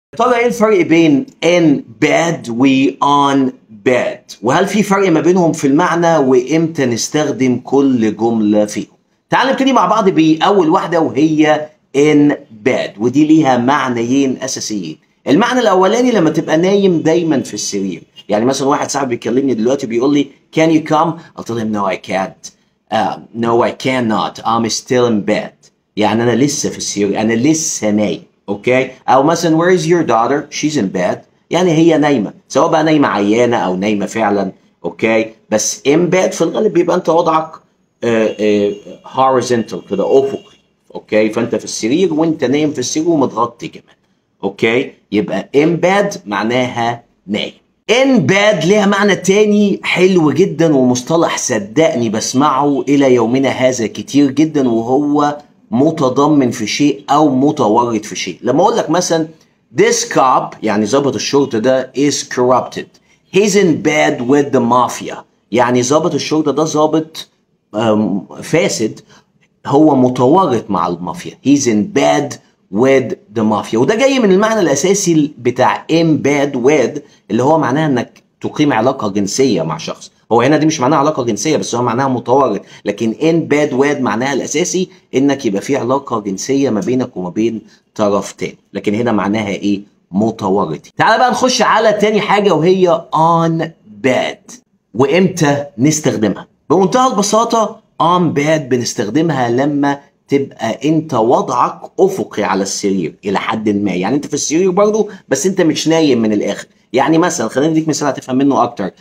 ترى ايه الفرق بين in bed و on bed وهل في فرق ما بينهم في المعنى وامتى نستخدم كل جملة فيهم تعال نبتدي مع بعض بأول واحدة وهي in bed ودي ليها معنيين أساسيين المعنى الأولاني لما تبقى نايم دايما في السرير يعني مثلا واحد صاحبي بيكلمني دلوقتي بيقول لي can you come قلت له no I can't uh, no I cannot I'm still in bed يعني أنا لسه في السرير أنا لسه نايم اوكي او مثلا where is your daughter she's in bed يعني هي نايمه سواء بقى نايمه عيانه او نايمه فعلا اوكي بس in bed في الغالب بيبقى انت وضعك آه، آه، horizontal كده افقي اوكي فانت في السرير وانت نايم في السرير ومتغطي كمان اوكي يبقى in bed معناها نايم in bed ليها معنى تاني حلو جدا ومصطلح صدقني بسمعه الى يومنا هذا كتير جدا وهو متضمن في شيء او متورط في شيء لما اقول لك مثلا this cop يعني ضابط الشرطه ده is corrupted he's in bed with the mafia يعني ضابط الشرطه ده ضابط أم، فاسد هو متورط مع المافيا he's in bed with the mafia وده جاي من المعنى الاساسي بتاع in bed with اللي هو معناها انك تقيم علاقه جنسيه مع شخص هو هنا دي مش معناها علاقه جنسيه بس هو معناها متورط لكن in bed with معناها الاساسي انك يبقى في علاقه جنسيه ما بينك وما بين طرف تاني لكن هنا معناها ايه متورط تعال بقى نخش على تاني حاجه وهي on bed وامتى نستخدمها بمنتهى البساطه on bed بنستخدمها لما تبقى انت وضعك افقي على السرير الى حد ما يعني انت في السرير برضه بس انت مش نايم من الاخر يعني مثلا خلينا نديك مثال هتفهم منه اكتر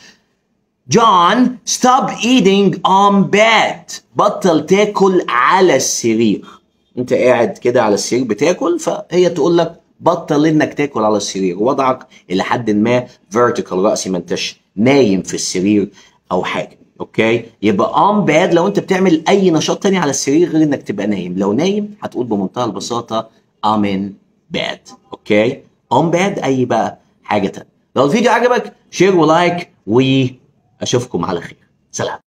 جون stop eating on bed بطل تاكل على السرير انت قاعد كده على السرير بتاكل فهي تقول لك بطل انك تاكل على السرير وضعك الى حد ما vertical راسي ما انتش نايم في السرير او حاجه اوكي يبقى on bed لو انت بتعمل اي نشاط تاني على السرير غير انك تبقى نايم لو نايم هتقول بمنتهى البساطه I'm in bed اوكي on bed اي بقى حاجه تانية لو الفيديو عجبك شير ولايك واشوفكم على خير سلام